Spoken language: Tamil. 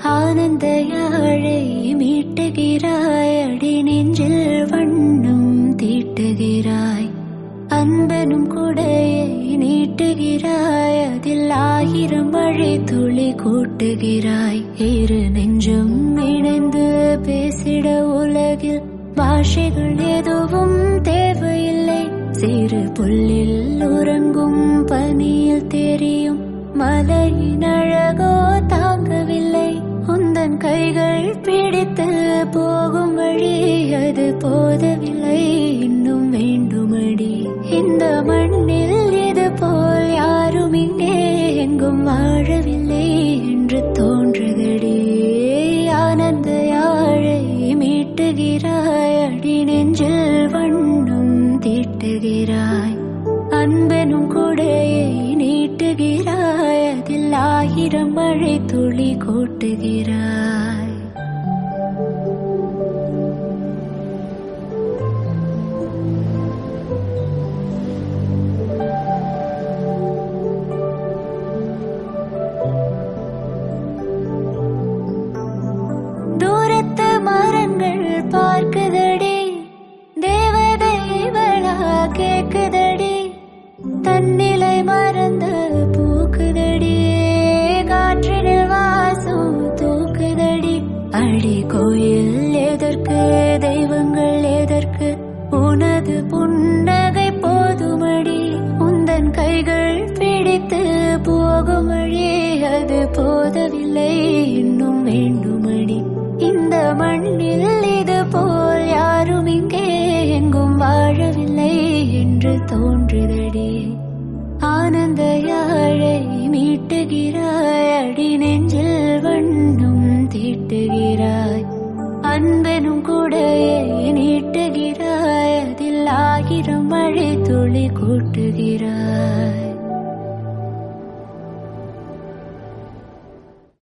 ஆனந்த யாழை மீட்டுகிறாய் அடி நெஞ்சில் வண்ணம் தீட்டுகிறாய் அன்பனும் குடையை நீட்டுகிறாய் அதில் ஆயிரம் மழை துளி கூட்டுகிறாய் இரு நெஞ்சும் இணைந்து பேசிட உலகில் பாஷைகள் எதுவும் தேவையில்லை சிறு புல்லில் உறங்கும் பனியில் தெரியும் மலையின் அழகோ தாங்கவில்லை உந்தன் கைகள் பிடித்து போகும் வழி அது போதவில்லை இன்னும் வேண்டுமடி இந்த மண்ணில் இது போல் யாரும் இங்கே எங்கும் வாழவில்லை என்று தோன்றுதடி ஆனந்த யாழை மீட்டுகிறாய் அடி நெஞ்சில் வண்ணம் தீட்டுகிறாய் அன்பெனும் குடையை நீட்டுகிறாய் அதில் ஆயிரம் மழை துளி கூட்டுகிறாய் தூரத்து மரங்கள் பார்க்குதடி தேவதை இவளா கேக்குதடி தன்னிலை மறந்து பூக்குதடி காற்றினில் வாசம் தூக்குதடி அடி கோயில் எதற்கு தெய்வங்கள் எதற்கு உனது புன்னகை போதுமடி உந்தன் கைகள் பிடித்து போகும் வழி அது போதவில்லை இன்னும் வேண்டுமடி இந்த மண்ணில் இது போல் யாரும் இங்கே எங்கும் வாழவில்லை என்று தோன்றுதடி ஆனந்த யாழை மீட்டுகிறாய் அடி நெஞ்சில் வண்ணம் தீட்டுகிறாய் அன்பெனும் குடையை நீட்டுகிறாய் அதில் ஆயிரம் மழை துளி கூட்டுகிறாய்